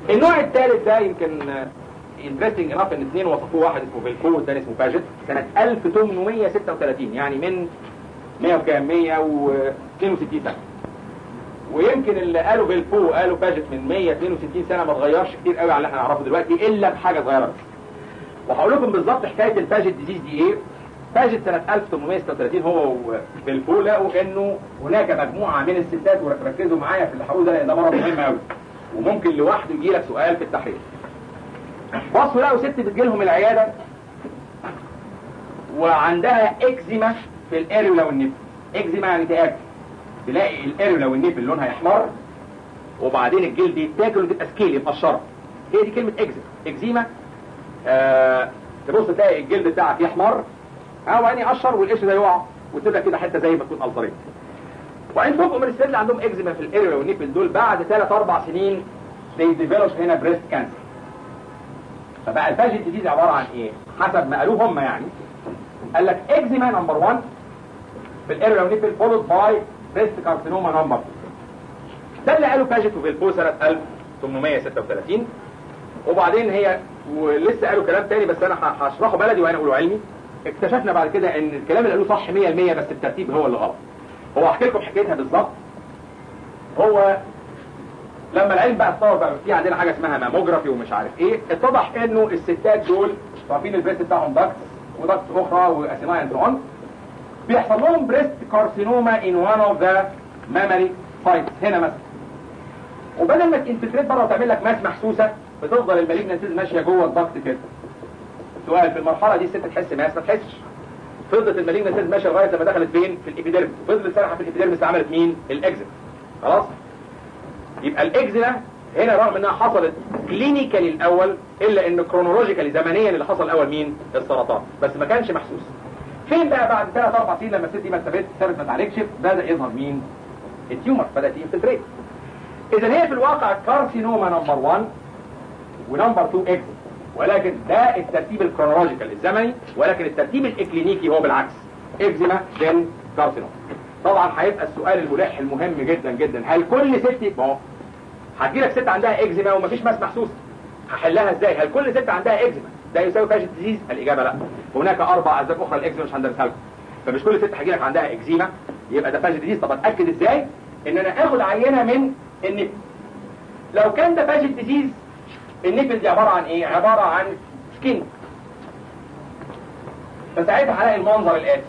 النوع الثالث ده يمكن انترستنج انف ان اثنين وصفوه واحد اسمه فيلكو والثاني اسمه باجت سنه 1836 يعني من 100 وكام 162 سنه ويمكن اللي قالوا فيلكو قالوا باجت من 162 سنه ما اتغيرش كتير قوي على اللي احنا نعرفه دلوقتي الا بحاجه صغيره بس وهقول لكم بالظبط حكايه الباجت ديزيز دي ايه باجت سنة 1836 هو وفيلكو لقوا انه هناك مجموعة من الستات وركزوا معايا في اللي هقوله ده لان ده مرض مهم قوي وممكن لوحده يجي لك سؤال في التحرير بصوا لقوا ست بتجيلهم العيادة وعندها اكزيما في الاريولا والنيب اكزيما يعني تآكل تلاقي الاريولا والنيب لونها يحمر وبعدين الجلد يتاكل وتبقى سكيل مقشرة هي دي كلمة اكزيما اكزيما آه تبص تلاقي الجلد بتاعك يحمر ها وبعدين يقشر والقش ده يقع وتبقى كده حته زي ما تكون الظريه وبعدين فوق من الست اللي عندهم اكزيما في الاريولا والنيبل دول بعد ثلاث اربع سنين they develop هنا بريست كانسر فبقى الفاجيت ديزيز عباره عن ايه حسب ما قالوه هم يعني قال لك اكزيما نمبر 1 في الاريولا والنيبل فولود باي بريست كارسينوما نمبر ده اللي قالوا فاجيت وفيلبو سنه 1836 وبعدين هي ولسه قالوا كلام تاني بس انا هشرحه بلدي وانا اقوله علمي اكتشفنا بعد كده ان الكلام اللي قالوه صح 100% بس الترتيب هو اللي غلط هو احكي لكم حكايتها بالظبط هو لما العلم بقى اتطور بقى في عندنا حاجه اسمها ماموجرافي ومش عارف ايه اتضح انه الستات دول عارفين البريست بتاعهم داكتس وداكتس اخرى واسيناي اند اون بيحصل لهم بريست كارسينوما ان وان اوف ذا مامري سايتس هنا مثلا وبدل ما تنفلتريت بره وتعمل لك ماس محسوسه بتفضل المالجنسيز ماشيه جوه الضغط كده سؤال في المرحله دي الست تحس ماس ما تحسش فضلت المالجنسيز ماشيه لغايه لما دخلت فين في الابيديرمس فضلت سرحه في الابيديرمس عملت مين الاكزيت خلاص يبقى الاكزينا هنا رغم انها حصلت كلينيكالي الاول الا ان كرونولوجيكالي زمنيا اللي حصل الاول مين السرطان بس ما كانش محسوس فين بقى بعد ثلاث اربع سنين لما الست دي ما ثبت ثبت ما تعالجش بدا يظهر مين التيومر بدات ينفلتريت اذا هي في الواقع كارسينوما نمبر 1 ونمبر 2 اكزيت ولكن ده الترتيب الكرونولوجيكال الزمني ولكن الترتيب الاكلينيكي هو بالعكس اكزيما دين كارسينوما طبعا هيبقى السؤال الملح المهم جدا جدا هل كل ست ما هو هتجي لك ست عندها اكزيما ومفيش ماس محسوس هحلها ازاي هل كل ست عندها اكزيما ده يساوي فاجت ديزيز الاجابه لا هناك اربع اسباب اخرى الاكزيما مش هندرسها لكم فمش كل ست هتجي لك عندها اكزيما يبقى ده فاجت ديزيز طب اتاكد ازاي ان انا اخد عينه من النبل لو كان ده فاجت ديزيز النبل دي عباره عن ايه عباره عن سكين فساعتها هلاقي المنظر الاتي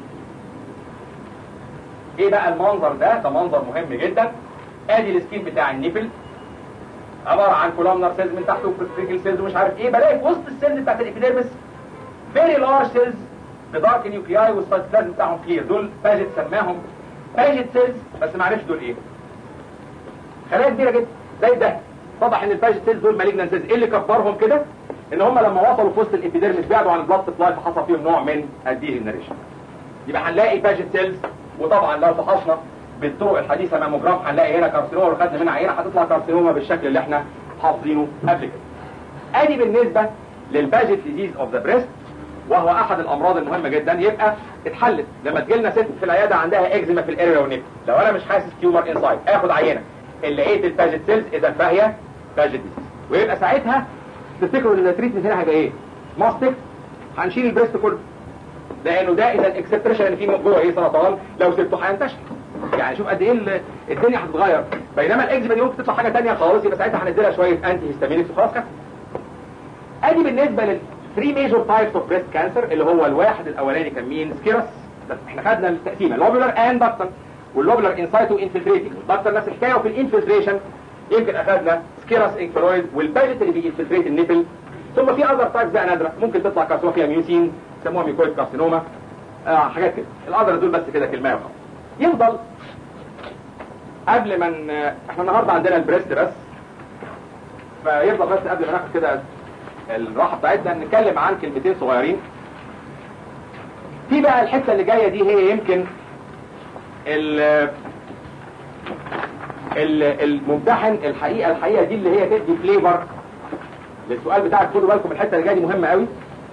ايه بقى المنظر ده ده منظر مهم جدا ادي السكين بتاع النبل عباره عن كولومنر سيلز من تحت وفريكل سيلز ومش عارف ايه بلاقي في وسط السيلز بتاعت الابيديرمس فيري لارج سيلز بدارك نيوكلياي والسيتوبلازم بتاعهم كلير دول باجت سماهم باجت سيلز بس ما عرفش دول ايه خلايا كبيره جدا زي ده اتضح ان الباجت سيلز دول مالجنان سيلز ايه اللي كبرهم كده ان هم لما وصلوا في وسط الابيديرمس بعدوا عن البلاد سبلاي فحصل فيهم نوع من الديجنريشن يبقى هنلاقي باجت سيلز وطبعا لو فحصنا بالطرق الحديثه ماموجرام هنلاقي هنا كارسينوما لو خدنا منها عينه هتطلع كارسينوما بالشكل اللي احنا حافظينه قبل كده. ادي بالنسبه للباجت ديزيز اوف ذا بريست وهو احد الامراض المهمه جدا يبقى اتحلت لما تجي لنا ست في العياده عندها اكزيما في الاريا والنيك لو انا مش حاسس تيومر انسايد اخد عينه اللي لقيت الباجت سيلز اذا فهي باجت ديزيز ويبقى ساعتها تفتكروا ان التريتمنت هنا هيبقى ايه؟ ماستك هنشيل البريست كله لانه ده اذا الاكسبريشن اللي فيه جوه ايه سرطان لو سبته هينتشر يعني شوف قد ايه الدنيا هتتغير بينما الاكزيما دي ممكن تطلع حاجه ثانيه خالص يبقى ساعتها هنديلها شويه انتي هيستامينكس وخلاص كده ادي بالنسبه لل 3 ميجور تايبس اوف بريست كانسر اللي هو الواحد الاولاني كان مين سكيرس احنا خدنا التقسيمه لوبولار اند دكتور واللوبولار انسايتو انفلتريتنج الدكتور نفس الحكايه وفي الانفلتريشن يمكن اخذنا سكيرس انكفلويد والباجت اللي بينفلتريت النيبل ثم في اذر تايبس بقى نادره ممكن تطلع كارسينوما فيها ميوسين يسموها ميكويد كارسينوما آه حاجات كده الاذر دول بس كده كلمه وخلاص يفضل قبل ما ن... احنا النهارده عندنا البريست بس فيفضل بس قبل ما ناخد كده الراحه بتاعتنا نتكلم عن كلمتين صغيرين في بقى الحته اللي جايه دي هي يمكن ال ال الممتحن الحقيقه الحقيقه دي اللي هي تدي فليفر للسؤال بتاعك خدوا بالكم الحته اللي جايه دي مهمه قوي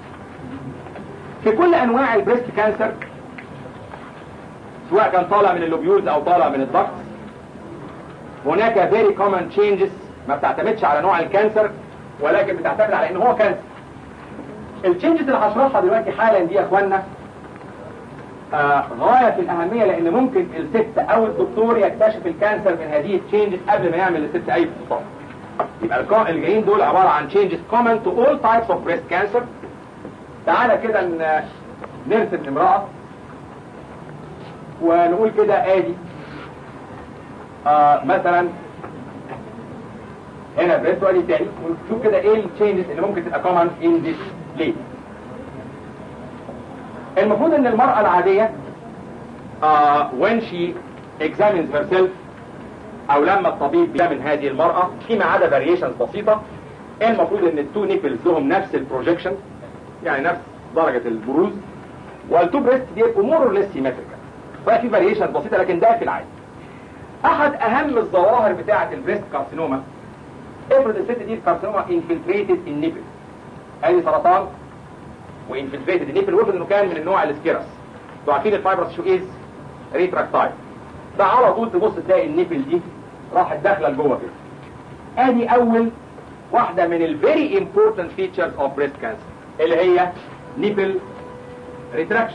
في كل انواع البريست كانسر سواء كان طالع من اللوبيولز او طالع من الضغط هناك very common changes ما بتعتمدش على نوع الكانسر ولكن بتعتمد على ان هو كانسر التشينجز اللي هشرحها دلوقتي حالا دي يا اخوانا آه غاية في الأهمية لأن ممكن الست أو الدكتور يكتشف الكانسر من هذه التشينجز قبل ما يعمل للست أي فحوصات. يبقى الكو- اللي جايين دول عبارة عن changes common to all types of breast cancer. تعالى كده ن- نرسم امرأة ونقول كده ادي آه مثلا هنا بريست وادي تاني ونشوف كده ايه التشينجز اللي ممكن تبقى common in this lady. المفروض ان المرأة العادية uh, when she examines herself او لما الطبيب بيعمل هذه المرأة فيما عدا variations بسيطة المفروض ان التو نيبلز لهم نفس البروجيكشن يعني نفس درجة البروز والتو بريست بيبقوا مور اور ليس سيمتريكال ففي فاريشنز بسيطة لكن ده في العادي احد اهم الظواهر بتاعة البريست كارسينوما افرض الست دي الكارسينوما انفلتريتد النيبل ادي سرطان وانفلتريتد النيبل وافرض انه كان من النوع السكيرس انتوا عارفين الفايبرس شو از ريتراكتايل ده على طول تبص تلاقي النيبل دي راحت داخله لجوه كده ادي اول واحده من الفيري امبورتنت فيتشرز اوف بريست كانسر اللي هي نيبل ريتراكشن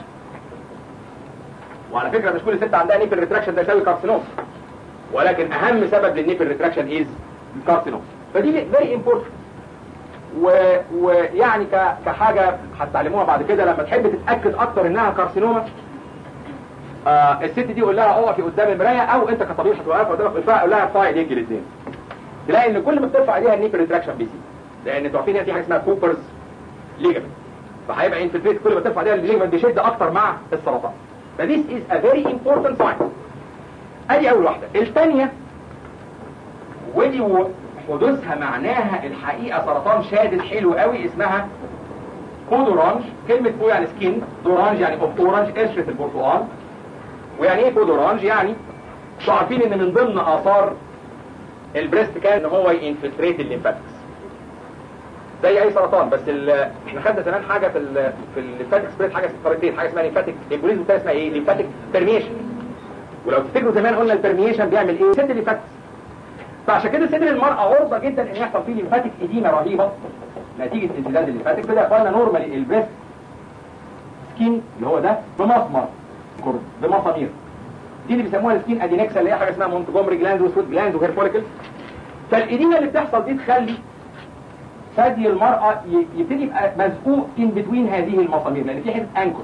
وعلى فكره مش كل ست عندها نيبل ريتراكشن ده يساوي كارسينوم ولكن اهم سبب للنيبل ريتراكشن از الكارسينوم فدي فيري امبورتنت و... ويعني ك... كحاجه هتتعلموها بعد كده لما تحب تتاكد اكتر انها كارسينوما آه الست دي قول لها اقفي قدام المرايه او انت كطبيب هتبقى واقفه قدامك الفرق قول لها ارفعي ايديك الاثنين تلاقي ان كل ما بترفع ايديها النيبل ريتراكشن بيزيد لان انتوا عارفين هنا في حاجه اسمها كوبرز ليجمنت فهيبقى انفلتريت كل ما ترفع ايديها الليجمنت بيشد اكتر مع السرطان فذيس از ا فيري امبورتنت ساين ادي اول واحده الثانيه ودي و- حدوثها معناها الحقيقه سرطان شادد حلو قوي اسمها كودورانج كلمه كو يعني سكين دورانج يعني اوف اورانج قشره البرتقال ويعني ايه كودورانج يعني انتوا عارفين ان من ضمن اثار البريست كان ان هو ينفلتريت الليمفاتكس زي اي سرطان بس ال- احنا خدنا زمان حاجه في ال في الليمفاتيك سبريد حاجه طريقتين حاجه اسمها ليمفاتيك الجوليزم الثاني اسمها ايه ليمفاتيك بيرميشن ولو تفتكروا زمان قلنا البرميشن بيعمل ايه سد الليمفاتكس فعشان كده صدر المرأة عرضة جدا ان يحصل فيه ليمفاتيك اديمة رهيبة نتيجة انسداد الليمفاتيك كده يا اخوانا نورمالي البريست سكين اللي هو ده بمسمر كرد بمسامير دي اللي بيسموها السكين ادينكسا اللي هي حاجة اسمها مونتجومري جلاند وسويت جلاند وهير فوليكلز فالاديمة اللي بتحصل دي تخلي ثدي المرأة ي- يبتدي يبقى مزقوق ان بتوين هذه المسامير لان في حتة انكر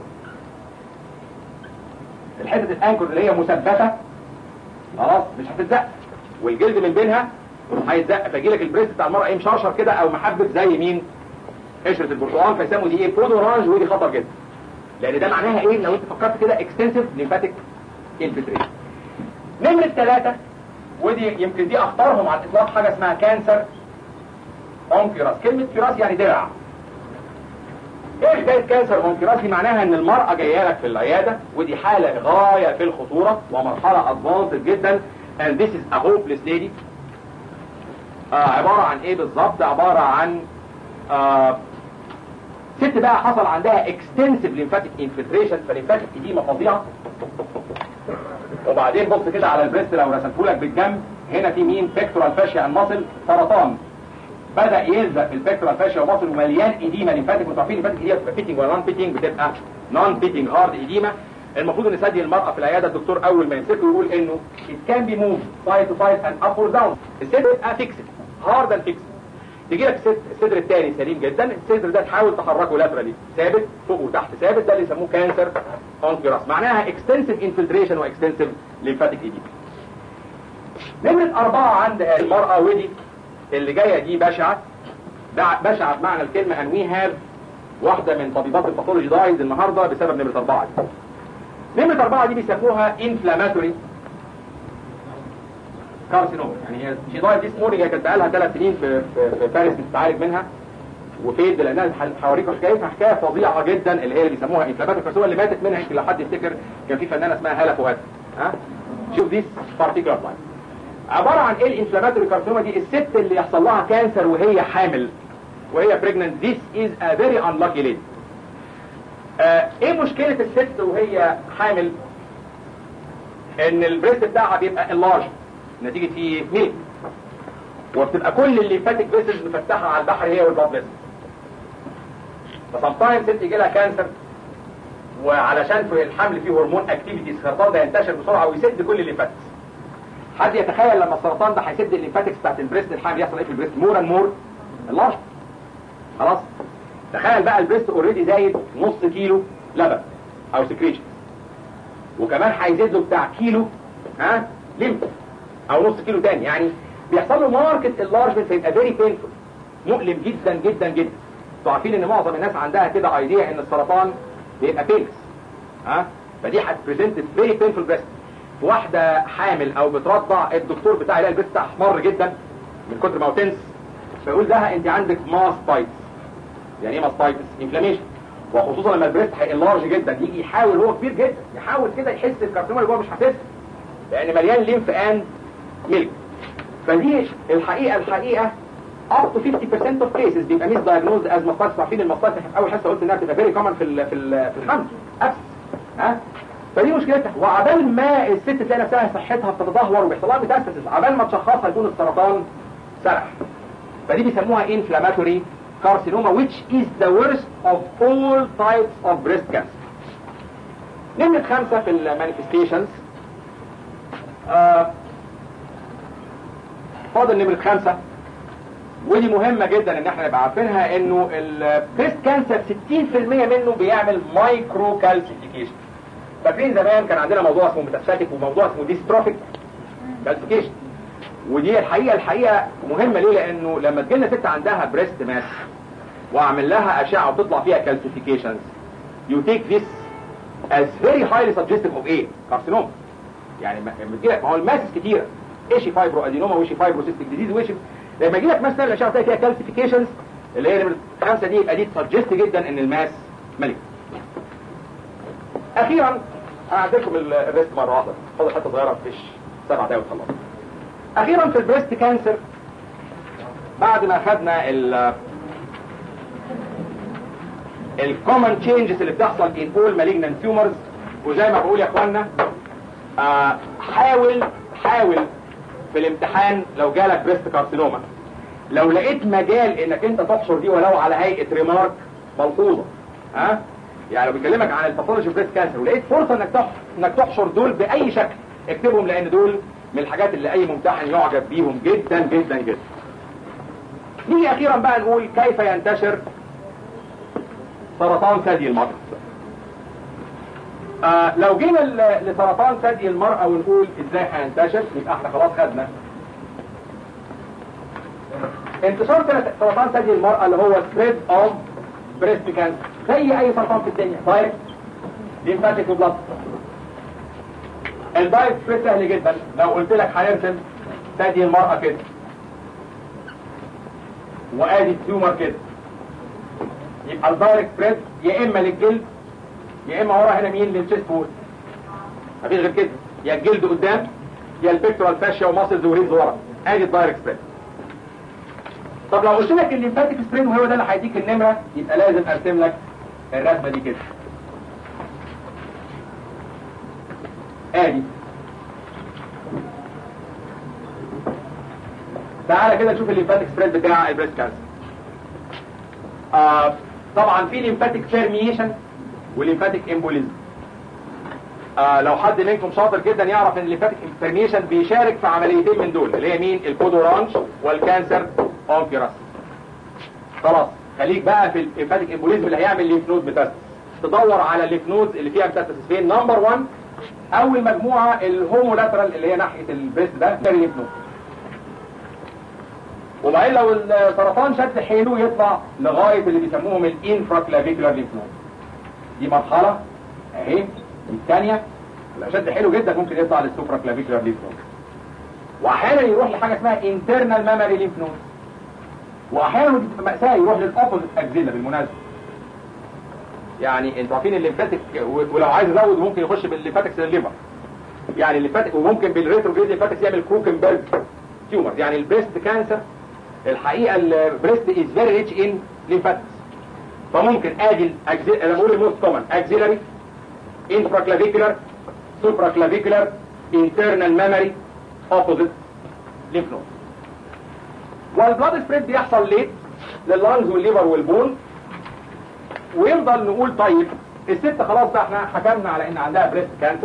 الحتة الانكر اللي هي مثبتة خلاص مش هتتزق والجلد من بينها هيتزق فيجي لك البريست بتاع المرأة ايه مشرشر كده او محبب زي مين قشرة البرتقال فيسموا دي ايه برود اورانج ودي خطر جدا لان ده معناها ايه لو انت فكرت كده اكستنسيف ليمفاتيك انفلتريشن نمرة ثلاثة ودي يمكن دي اخطرهم على الاطلاق حاجة اسمها كانسر اونكيراس كلمة كيراس يعني درع ايه حكاية كانسر اونكيراس دي معناها ان المرأة جاية لك في العيادة ودي حالة غاية في الخطورة ومرحلة ادفانسد جدا and this is a hopeless lady آه عبارة عن ايه بالظبط عبارة عن آه ست بقى حصل عندها extensive lymphatic infiltration فليمفاتيك اديمة فظيعة وبعدين بص كده على البريست لو رسمته لك بالجنب هنا في مين pectoral fascia المصل سرطان بدأ يلزق في البكتورال فاشيا ومصل ومليان اديمه ليمفاتيك وانتوا عارفين الليمفاتيك دي بتبقى فيتنج ولا نون فيتنج بتبقى نون فيتنج هارد اديمه المفروض ان ثدي المرأة في العيادة الدكتور أول ما يمسكه يقول إنه it can be moved side to side and up or down الصدر يبقى fixed hard and fixed تيجي لك الصدر, الصدر الثاني سليم جدا الصدر ده تحاول تحركه لاترالي ثابت فوق وتحت ثابت ده اللي يسموه كانسر اون كيراس معناها extensive infiltration و extensive lymphatic edema نمرة أربعة عند المرأة ودي اللي جاية دي بشعة ده بشعة بمعنى الكلمة أن وي هاف واحدة من طبيبات الباثولوجي دايز النهاردة بسبب نمرة أربعة دي نمرة أربعة دي بيسموها inflammatory كارسينوما يعني هي شي دايز دي مورنينج هي كانت بقالها ثلاث سنين في, في, في باريس بتتعالج منها وفيد لانها هوريكم حكايتها حكايه فظيعه جدا اللي هي اللي بيسموها انفلاماتوري كارسينوما اللي ماتت منها يمكن لو حد يفتكر كان في فنانه اسمها هاله فؤاد ها شوف دي بارتيكولار تايب عباره عن ايه الانفلاماتوري كارسينوما دي الست اللي يحصل لها كانسر وهي حامل وهي بريجننت this is a very unlucky lady آه ايه مشكلة الست وهي حامل ان البريست بتاعها بيبقى enlarged نتيجة في ميل وبتبقى كل الليمفاتيك فيسلز مفتحه على البحر هي والبلاد فيسلز فسمتايمز ست يجي لها كانسر وعلشان في الحمل فيه هرمون اكتيفيتي السرطان ده ينتشر بسرعه ويسد كل الليمفاتكس حد يتخيل لما السرطان ده هيسد الليمفاتكس بتاعت البريست الحامل يحصل ايه في البريست مور اند مور اللارج خلاص تخيل بقى البريست اوريدي زايد نص كيلو لبن او سكريشن وكمان هيزيد له بتاع كيلو ها ليمف او نص كيلو تاني يعني بيحصل له ماركت اللارجمنت فيبقى فيري بينفول مؤلم جدا جدا جدا انتوا عارفين ان معظم الناس عندها كده ايديا ان السرطان بيبقى بيلكس ها فدي هتبريزنت فيري بينفول بريست واحده حامل او بترضع الدكتور بتاعي يلاقي البريست احمر جدا من كتر ما هو تنس فيقول لها انت عندك ماستايتس يعني ايه ماستايتس انفلاميشن وخصوصا لما البريست هينلارج جدا يجي يحاول هو كبير جدا يحاول كده يحس الكارسينوما اللي جوه مش حاسسها لان مليان ليمف اند ميلك فدي الحقيقه الحقيقه up to 50% of cases بيبقى ميس دايجنوز از ماستايتس عارفين الماستايتس في اول حصه قلت انها بتبقى فيري كومن في ال في ال في الحمل ابس ها فدي مشكلتها وعبال ما الست تلاقي نفسها صحتها بتتدهور وبيحصل لها ميتاستاسيس عبال ما تشخصها يكون السرطان سرح فدي بيسموها inflammatory carcinoma which is the worst of all types of breast cancer نمرة خمسة في المانيفستيشنز آه فاضل نمرة خمسة ودي مهمة جدا ان احنا نبقى عارفينها انه البريست كانسر 60% منه بيعمل مايكرو كالسيفيكيشن فاكرين زمان كان عندنا موضوع اسمه ميتاستاتيك وموضوع اسمه ديستروفيك كالسيفيكيشن ودي الحقيقة الحقيقة مهمة ليه لانه لما تجيلنا ست عندها بريست ماس واعمل لها اشعة وتطلع فيها كالسيفيكيشنز you take this as very highly suggestive of ايه كارسينوما يعني ما بتجيلك ما هو الماسس كتيرة ايشي فايبرو ادينوما وايشي فايبرو سيستيك ديزيز وايشي لما يجي لك مثلا الاشعه تلاقي فيها كالسيفيكيشنز اللي هي نمره خمسه دي يبقى دي تسجست جدا ان الماس ملك. اخيرا هعدلكم الريست مره واحده فاضل حته صغيره مفيش سبع دقايق وخلاص. اخيرا في البريست كانسر بعد ما خدنا ال الكومن تشينجز اللي بتحصل ان اول مالجنان تيومرز وزي ما بقول يا اخوانا آه حاول حاول في الامتحان لو جالك بريست كارسينوما لو لقيت مجال انك انت تحشر دي ولو على هيئه ريمارك ملحوظه ها يعني لو بيكلمك عن الباثولوجي بريست كانسر ولقيت فرصه انك تحشر انك تحشر دول باي شكل اكتبهم لان دول من الحاجات اللي اي ممتحن يعجب بيهم جدا جدا جدا نيجي اخيرا بقى نقول كيف ينتشر سرطان ثدي المرأة آه لو جينا لسرطان ثدي المرأة ونقول ازاي هينتشر يبقى احنا خلاص خدنا انتشار سرطان ثدي المرأة اللي هو spread of breast cancer زي اي سرطان في الدنيا دايركت ليمفاتيك وبلاد الدايركت سبريد سهل جدا لو قلت لك هنرسم ثدي المرأة كده وادي التيومر كده يبقى الدايركت سبريد يا اما للجلد يا اما ورا هنا مين للشيست وول مفيش غير كده يا الجلد قدام يا البيكتورال فاشيا وماسلز وريدز ورا ادي الدايركت سبريد طب لو قلت لك الليمفاتيك سبريد وهو ده اللي هيديك النمره يبقى لازم ارسم لك الرسمه دي كده ادي تعالى كده نشوف الليمفاتيك سبريد بتاع البريست كانسر آه طبعا في ليمفاتيك فيرميشن وليمفاتيك امبوليزم آه لو حد منكم شاطر جدا يعرف ان الليمفاتيك فيرميشن بيشارك في عمليتين من دول اللي هي مين البودورانش والكانسر اونكيراس خلاص خليك بقى في الليمفاتيك امبوليزم اللي هيعمل ليمف نود ميتاستاسيس تدور على الليمف نودز اللي فيها ميتاستاسيس فين نمبر 1 اول مجموعه الهومولاترال اللي هي ناحيه البريست ده ده الليمف نود وبعدين لو السرطان شد حيله يطلع لغايه اللي بيسموهم الانفرا كلافيكولار ليمف نود دي مرحله اهي الثانيه لو شد حيله جدا ممكن يطلع للسوبرا كلافيكولار ليمف نود واحيانا يروح لحاجه اسمها انترنال مامري ليمف نود واحيانا ودي بتبقى ماساه يروح للاوبوزيت اكزيلا بالمناسبه يعني انتوا عارفين الليمفاتيك ولو عايز ازود ممكن يخش بالليمفاتكس للليفر يعني الليمفاتيك وممكن بالريتروجريد ليمفاتكس يعمل كروكنبرج تيومر يعني البريست كانسر الحقيقه البريست از فيري ريتش ان ليمفاتكس فممكن ادي الاكزيل انا بقول الموست كومن اكزيلاري انفرا كلافيكولار سوبرا كلافيكولار انترنال ميموري اوبوزيت ليمف نود والبلاد سبريد بيحصل ليه لللانز والليفر والبون ويفضل نقول طيب الست خلاص بقى احنا حكمنا على ان عندها بريست كانسر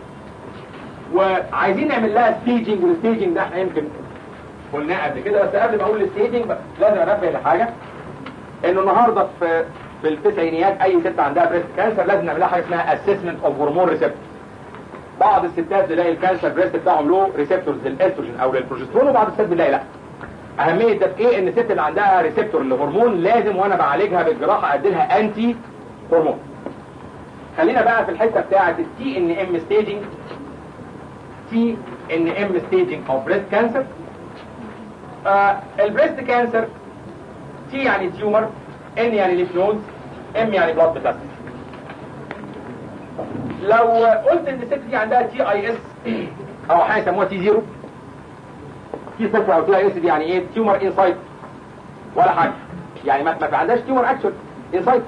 وعايزين نعمل لها ستيجنج والستيجنج ده احنا يمكن قلناه قبل كده بس قبل ما اقول الستيجنج لازم انبه لحاجه انه النهارده في في التسعينيات اي ست عندها بريست كانسر لازم نعمل لها حاجه اسمها اسسمنت اوف هرمون ريسبتور بعض الستات تلاقي الكانسر بريست بتاعهم له ريسبتورز للاستروجين او للبروجسترون وبعض الستات بنلاقي لا اهميه ده في ايه ان الست اللي عندها ريسبتور للهرمون لازم وانا بعالجها بالجراحه ادي لها انتي هرمون خلينا بقى في الحته بتاعه التي ان ام ستيجنج تي ان ام ستيجنج اوف بريست كانسر البريست كانسر تي يعني تيومر ان يعني ليف نودز ام يعني بلاد ميتاستاسيس لو قلت ان الست دي عندها تي اي اس او حاجه يسموها تي زيرو تي صفر او تي اي اس دي يعني ايه تيومر انسايت ولا حاجه يعني ما ما عندهاش تيومر اكشن انسايت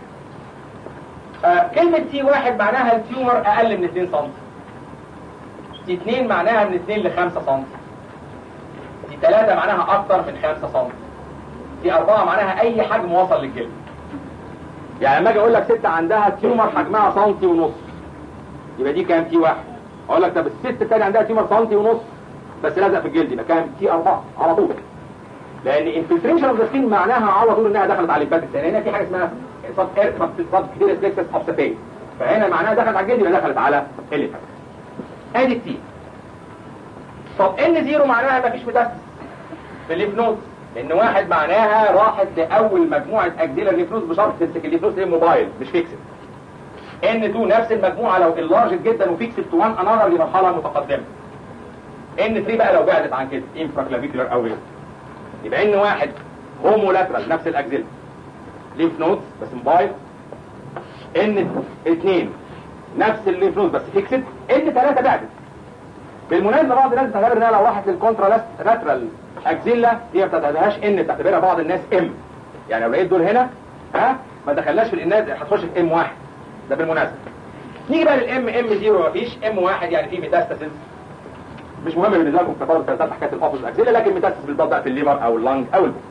آه كلمة تي واحد معناها التيومر أقل من 2 سم تي 2 معناها من 2 ل 5 سم تي 3 معناها أكتر من 5 سم تي 4 معناها أي حجم وصل للجلد يعني لما أجي أقول لك ست عندها تيومر حجمها سنتي ونص يبقى دي كام تي واحد أقول لك طب الست التانية عندها تيومر سنتي ونص بس لازق في الجلد يبقى كام تي 4 على طول لأن انفلتريشن اوف ذا سكين معناها على طول إنها دخلت على الليمفاتيك لأن هنا في حاجة اسمها صد صد كتير سليكسس اوف سفين فهنا معناها دخلت على الجلد يبقى دخلت على الليمفاتيك ادي كتير طب ان زيرو معناها مفيش متاسس في الليف نود لان واحد معناها راحت لاول مجموعه اجزيلا الليف نود بشرط تمسك الليف نود موبايل مش فيكسد ان 2 نفس المجموعه لو اللارجت جدا وفيكسد تو وان انذر لمرحله متقدمه ان 3 بقى لو بعدت عن كده انفرا كلافيكولار او غيره يبقى ان واحد هومو لاترال نفس الاجزيلا ليف نودز بس موبايل ان اثنين نفس الليف نودز بس فيكسد ان ثلاثة بعدت بالمناسبة بعض الناس بتعتبر انها لو راحت للكونترا لاترال اكزيلا دي ما بتعتبرهاش ان بتعتبرها بعض الناس ام يعني لو لقيت دول هنا ها ما دخلناش في الاناث هتخش في ام واحد ده بالمناسبة نيجي بقى للام ام زيرو مفيش ام واحد يعني في ميتاستاسيس مش مهم بالنسبه لكم كطالب ثلاثات حكايه الاوفيس اكزيلا لكن ميتاستاسيس بالضبط في الليفر او اللنج او البول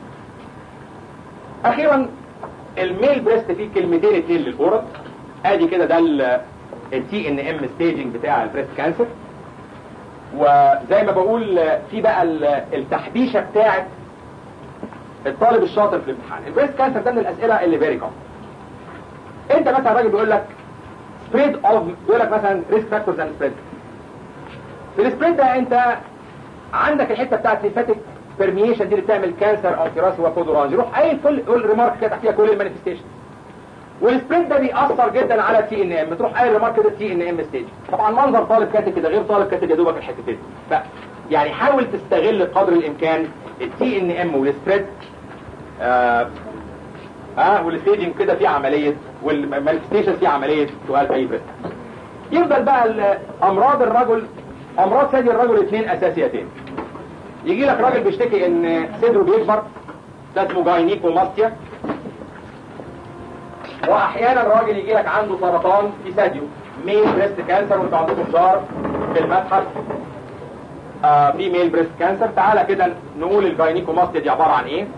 اخيرا الميل بريست فيه كلمتين اتنين للاورال ادي كده ده التي ان ام ستيجنج بتاع البريست كانسر وزي ما بقول في بقى التحبيشه بتاعه الطالب الشاطر في الامتحان البريست كانسر ده من الاسئله اللي فيري كومن انت مثلا راجل بيقول لك سبريد اوف بيقول لك مثلا ريسك فاكتورز اند سبريد في السبريد ده انت عندك الحته بتاعت ليمفاتيك بيرميشن دي اللي بتعمل كانسر او كراسي وكودورانج روح اي كل قول ريمارك كده تحتيها كل المانيفستيشن والسبريد ده بيأثر جدا على التي ان ام تروح اي ريمارك كده تي ان ام ستيج طبعا منظر طالب كاتب كده غير طالب كاتب يا دوبك الحتتين ف يعني حاول تستغل قدر الامكان التي ان ام والسبريد اه, آه والستيجنج كده في عمليه والمانيفستيشن في عمليه سؤال في اي بريد يفضل بقى امراض الرجل امراض ثدي الرجل اثنين اساسيتين يجي لك راجل بيشتكي ان صدره بيكبر ده اسمه جاينيكوماستيا واحيانا الراجل يجي لك عنده سرطان في ثديه ميل بريست كانسر وانتوا عندكم شعر في المتحف آه في ميل بريست كانسر تعالى كده نقول الجاينيكوماستيا دي عباره عن ايه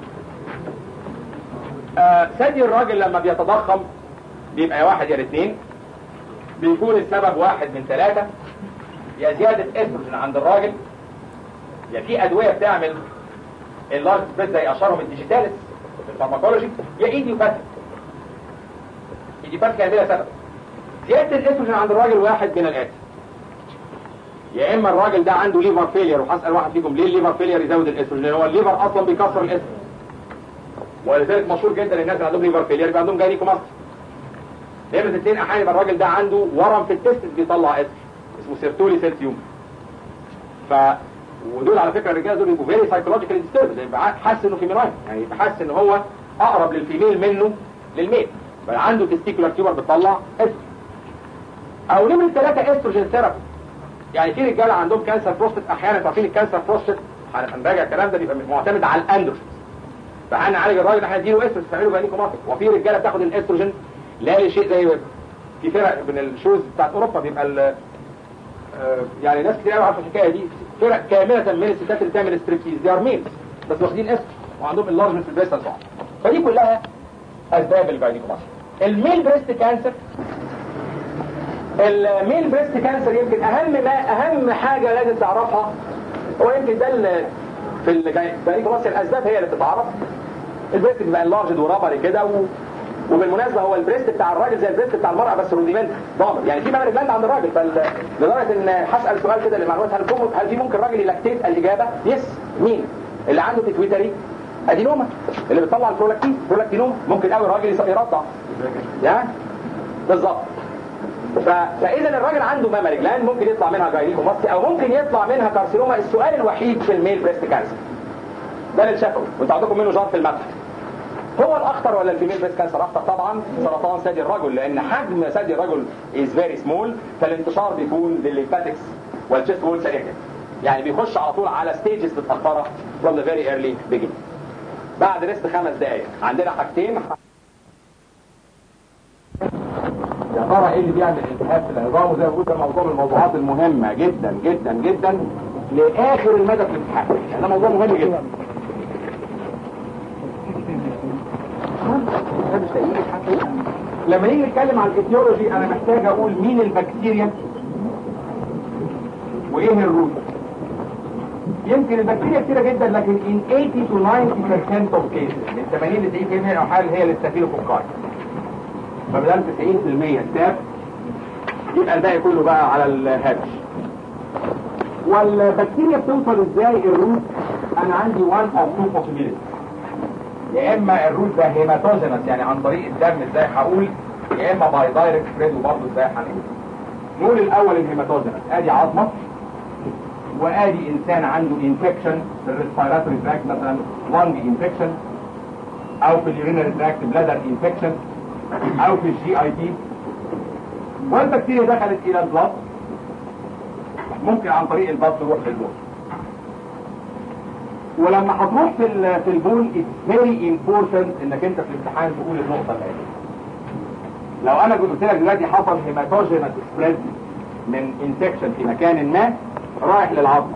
آه ثدي الراجل لما بيتضخم بيبقى يا واحد يا اثنين بيكون السبب واحد من ثلاثه يا زياده استروجين عند الراجل يا في ادويه بتعمل اللارج سبريد زي اشهرهم الديجيتاليس في الفارماكولوجي يا ايديوباثيك ايديوباثيك هي لها سبب زياده الاستروجين عند الراجل واحد من الاتي يا اما الراجل ده عنده ليفر فيلير وهسال واحد فيكم ليه الليفر فيلير يزود الاستروجين هو الليفر اصلا بيكسر الاستروجين ولذلك مشهور جدا الناس اللي عندهم ليفر فيلير يبقى عندهم جاينيكوماستيا نمرة اثنين احيانا يبقى الراجل ده عنده ورم في التستس بيطلع استروجين اسمه سيرتولي سيل تيوم ف ودول على فكره الرجاله دول بيبقوا فيري سايكولوجيكال ديستربد يبقى حاسس انه فيميناين يعني يبقى حاسس ان هو اقرب للفيميل منه للميل بقى عنده تستيكولار تيومر بتطلع استروجين او نمره ثلاثه استروجين ثيرابي يعني في رجاله عندهم كانسر بروستات احيانا عارفين الكانسر بروستات هنراجع الكلام ده بيبقى معتمد على الاندروجين فهنعالج الراجل احنا نديله استروجين تعمله جاينيكوماتيك وفي رجاله بتاخد الاستروجين لا لشيء زي في فرق من الشوز بتاعت اوروبا بيبقى يعني ناس كتير قوي عارفه الحكايه دي فرق كامله من الستات اللي بتعمل ستريبتيز دي ار ميلز بس واخدين اسم وعندهم اللارجمنت في البريست اند فدي كلها اسباب الجاينيكوماستيا الميل بريست كانسر الميل بريست كانسر يمكن اهم ما اهم حاجه لازم تعرفها هو يمكن ده ال- في الجاينيكوماستيا الاسباب هي اللي بتتعرف البريست بيبقى انلارجد ورابري كده و... وبالمناسبه هو البريست بتاع الراجل زي البريست بتاع المراه بس روديمنت ضامن يعني في مامري جلاند عند الراجل فل... لدرجه ان هسال سؤال كده للمعلومات هل فيكم- هل في ممكن راجل يلاكتيت الاجابه يس مين اللي عنده بيتويتري ادينوما اللي بتطلع البرولاكتين برولاكتينوما ممكن قوي الراجل يص- يرضع يا بالظبط ف... فاذا الراجل عنده مامري جلاند ممكن يطلع منها جاينيكوماستي او ممكن يطلع منها كارسينوما السؤال الوحيد في الميل بريست كانسر ده اللي شافه وانتوا عندكم منه جار في المتحف هو الاخطر ولا الفيميل بريست كانسر اخطر طبعا سرطان ثدي الرجل لان حجم ثدي الرجل از فيري سمول فالانتشار بيكون للليمفاتكس والجست وول سريع جدا يعني بيخش على طول على ستيجز متاخره from the very early beginning بعد ريست خمس دقائق عندنا حاجتين يا ترى ايه اللي بيعمل التهاب في العظام وزي ما بقول ده موضوع من الموضوعات المهمه جدا جدا جدا لاخر المدى في الامتحان يعني ده موضوع مهم جدا لما نيجي نتكلم عن الايتيولوجي انا محتاج اقول مين البكتيريا وايه الروت يمكن البكتيريا كتيرة جدا لكن in 80 to 90% of cases من 80 ل 90% من الحال هي الاستافيلوكوكاي فبدل 90% ستاف يبقى الباقي كله بقى على الهاتش والبكتيريا بتوصل ازاي الروت انا عندي one of two possibilities يا اما الروت ده هيماتوجينس يعني عن طريق الدم ازاي هقول يا اما باي دايركت سبريد وبرضه ازاي هنقول نقول الاول الهيماتوجينس ادي عظمه وادي انسان عنده انفكشن في الريسبيراتوري تراكت مثلا لانج انفكشن او في اليورينري تراكت بلادر انفكشن او في الجي اي تي والبكتيريا دخلت الى البلد ممكن عن طريق البلد تروح للبول ولما هتروح في ال- في البول it's very important انك انت في الامتحان تقول النقطه الآتية لو انا قلت لك دلوقتي حصل هيماتوجينس سبريد من انفكشن في مكان ما رايح للعظمه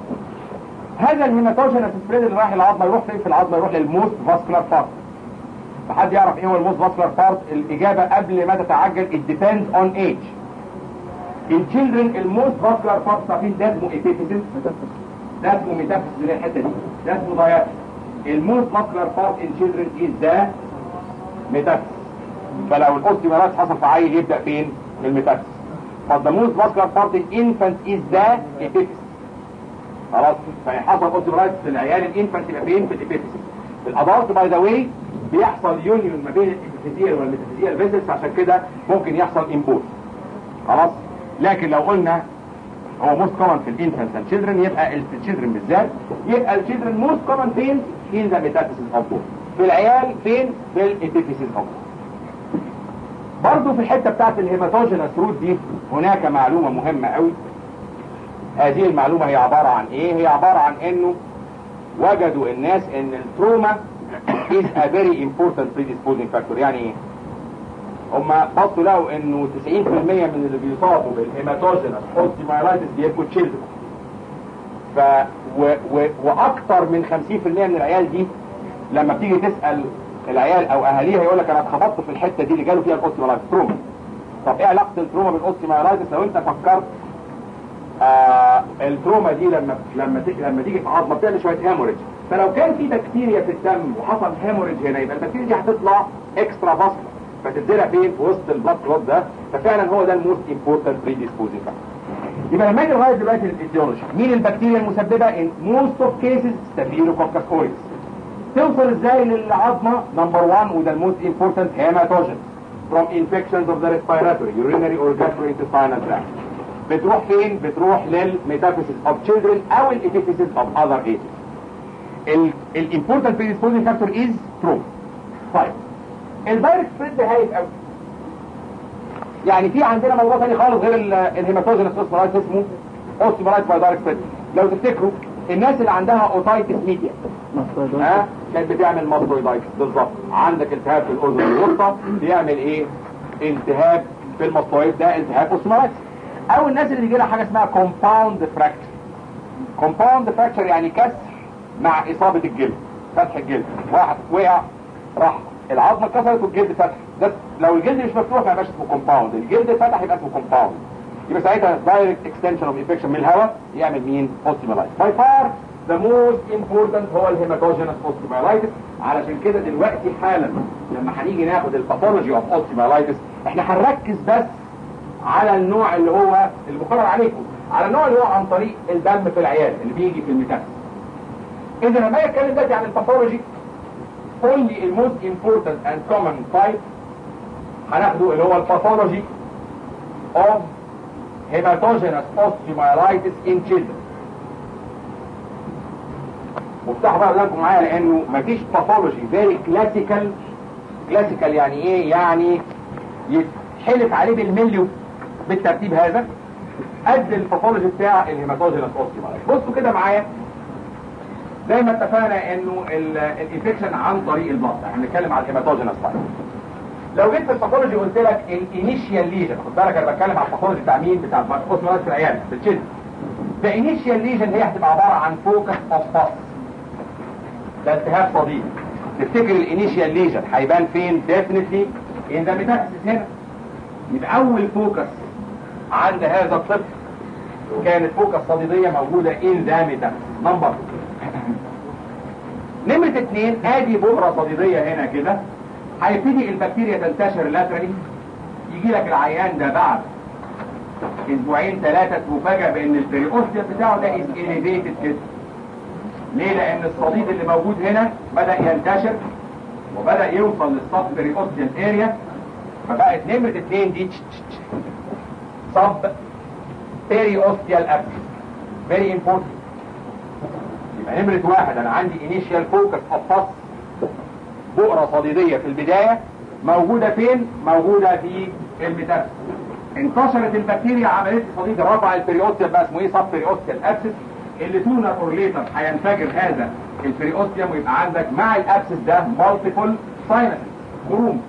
هذا الهيماتوجينس سبريد اللي رايح للعظمه يروح فين في العظمه يروح للموست فاسكولار بارت فحد يعرف ايه هو الموست فاسكولار بارت الاجابه قبل ما تتعجل it depends on age in children الموست فاسكولار بارت عارفين ده اسمه epiphysis ده اسمه ميتافيسيس اللي هي الحته دي ده اسمه ضياف الموست ماسكولار بارت ان children از ذا ميتافيسيس فلو الاوستيوميراس حصل في عيل يبدا فين؟ في الميتافيسيس فالذا موست ماسكولار بارت ان انفانت از ذا epiphysis خلاص فإن حصل اوستيوميراس في العيال الانفانت يبقى فين؟ في الابيفيسيس في الادلت باي ذا واي بيحصل يونيون ما بين الابيفيزيال والميتافيزيال فيزلز عشان كده ممكن يحصل امبول خلاص لكن لو قلنا هو موست كومن في الانفانتس اند تشيلدرن يبقى التشيلدرن بالذات يبقى التشيلدرن موست كومن فين؟ ان ذا ميتافيسيس اوف بول في العيال فين؟ في الابيفيسيس اوف برضه في الحته بتاعت الهيماتوجينس روت دي هناك معلومه مهمه قوي هذه المعلومه هي عباره عن ايه؟ هي عباره عن انه وجدوا الناس ان التروما is a very important predisposing factor يعني ايه؟ هم بصوا لقوا انه 90% من اللي بيصابوا بالهيماتوجينس اوستيمايلايتس بيبقوا تشيلدرن ف و... و... واكثر من 50% من العيال دي لما بتيجي تسال العيال او اهاليها يقول لك انا اتخبطت في الحته دي اللي جاله فيها الاوستيمايلايتس تروما طب ايه علاقه التروما بالاوستيمايلايتس لو انت فكرت آه التروما دي لما لما تيجي لما تيجي في عظمه بتعمل شويه هيموريج فلو كان في بكتيريا في الدم وحصل هيموريج هنا يبقى البكتيريا دي هتطلع اكسترا فاسكولار فتتزرع فين في وسط البلاد كلوت ده ففعلا هو ده الموست امبورتنت بريديسبوزنج يبقى لما اجي لغايه دلوقتي الايديولوجي مين البكتيريا المسببه ان موست اوف كيسز ستافيلوكوكس اوريس توصل ازاي للعظمه نمبر 1 وده الموست امبورتنت هيماتوجين from infections of the respiratory urinary or gastrointestinal tract بتروح فين بتروح للميتافيسيس of children او الابيفيسيس of other ages الامبورتنت predisposing factor is trauma طيب الدايركت سبريد ده هايف قوي يعني في عندنا موضوع ثاني خالص غير الهيماتوجينس اوستيمالايتس اسمه اوستيمالايتس باي دايركت سبريد لو تفتكروا الناس اللي عندها اوتايتس ميديا ها كانت بتعمل ماستويدايتس بالظبط عندك التهاب في الاذن الوسطى بيعمل ايه التهاب في الماستويد ده التهاب اوستيمالايتس او الناس اللي بيجي لها حاجه اسمها كومباوند فراكشر كومباوند فراكشر يعني كسر مع اصابة الجلد فتح الجلد واحد وقع راح العظمة اتكسرت والجلد فتح ده لو الجلد مش مفتوح ما يبقاش اسمه كومباوند الجلد فتح يبقى اسمه كومباوند يبقى ساعتها دايركت اكستنشن اوف انفكشن من الهواء يعمل مين اوستيمالايتس باي فار ذا موست امبورتنت هو الهيماتوجينس اوستيمالايتس علشان كده دلوقتي حالا لما هنيجي ناخد الباثولوجي اوف اوستيمالايتس احنا هنركز بس على النوع اللي هو المقرر عليكم على النوع اللي هو عن طريق الدم في العيال اللي بيجي في الميتاكس اذا لما اتكلم دلوقتي عن الباثولوجي only الموست important and common type هناخده اللي هو الباثولوجي of hematogenous osteomyelitis in children وافتحوا بقى ودانكم معايا لانه مفيش باثولوجي فيري كلاسيكال كلاسيكال يعني ايه يعني يتحلف عليه بالمليو بالترتيب هذا قد الباثولوجي بتاع الهيماتوجينس اوستيومالايتس بصوا كده معايا زي ما اتفقنا انه الانفكشن عن طريق البلد احنا بنتكلم على الهيماتوجينس طيب لو جيت في الباثولوجي قلت لك الانيشيال ليجن خد بالك انا بتكلم على الباثولوجي بتاع مين بتاع الاوستيومالايتس في العيال في الجلد الانيشيال ليجن هي هتبقى عباره عن فوكس اوف باس ده التهاب صديق تفتكر الانيشيال ليجن هيبان فين ديفينتلي ان ذا ميتاكسيس هنا يبقى اول فوكس عند هذا الطفل كانت فوكس صديدية موجودة ان ذا ميتاكسيس نمبر نمرة اتنين ادي بؤرة صديدية هنا كده هيبتدي البكتيريا تنتشر لاترالي يجي لك العيان ده بعد اسبوعين ثلاثة تفاجأ بان البريوستيوم بتاعه ده از اليفيتد كده ليه لان الصديد اللي موجود هنا بدأ ينتشر وبدأ يوصل للصف بريوستيوم اريا فبقت نمرة اتنين دي صب periosteal abscess very important يبقى نمرة واحد انا عندي initial focus of pus بؤرة صديدية في البداية موجودة فين؟ موجودة في الميتاكس انتشرت البكتيريا عملت صديد رفع البريوستيوم بقى اسمه ايه سب بريوستيال ابسس اللي سونر اور ليتر هينفجر هذا البريوستيوم ويبقى عندك مع الابسس ده مالتيبل ساينس خروم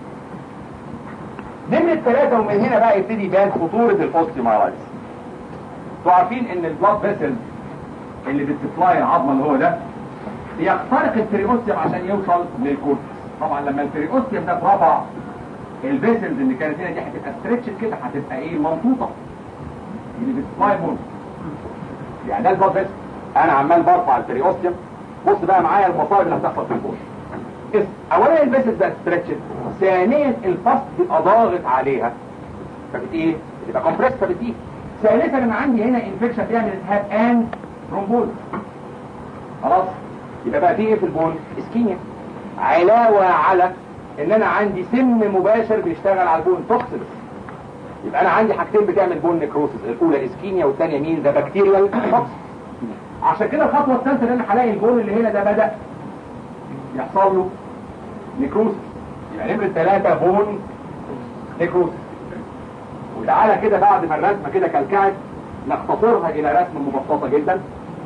نمرة ثلاثة ومن هنا بقى يبتدي يبان خطورة الاوستيومايلايتس انتوا عارفين ان البلاد فيسل اللي بتسبلاي العظمة اللي هو ده بيخترق البريوستيوم عشان يوصل للكورتكس طبعا لما البريوستيوم ده اترفع الفيسلز اللي كانت هنا دي هتبقى ستريتشد كده هتبقى ايه منطوطة اللي بتسبلاي بول يعني ده البلاد فيسل انا عمال برفع البريوستيوم بص بقى معايا المصائب اللي هتحصل في البول اولا الفيسل بقت ستريتشد ثانيا الفصل بيبقى ضاغط عليها فبت ايه بتبقى كومبريس فبتيجي ثالثا انا عندي هنا انفكشن بيعمل التهاب ان ترومبوز خلاص يبقى بقى في ايه في البول اسكيميا علاوه على ان انا عندي سم مباشر بيشتغل على البون توكسيس يبقى انا عندي حاجتين بتعمل بون نكروسيس الاولى اسكيميا والثانيه مين ده بكتيريال توكسيس عشان كده الخطوه الثالثه ان انا هلاقي البون اللي هنا ده بدا يحصل له نكروسيس يبقى نمرة ثلاثة بون نكروسيس وتعالى كده بعد ما الرسمة كده كالكعت نختصرها الى رسمة مبسطة جدا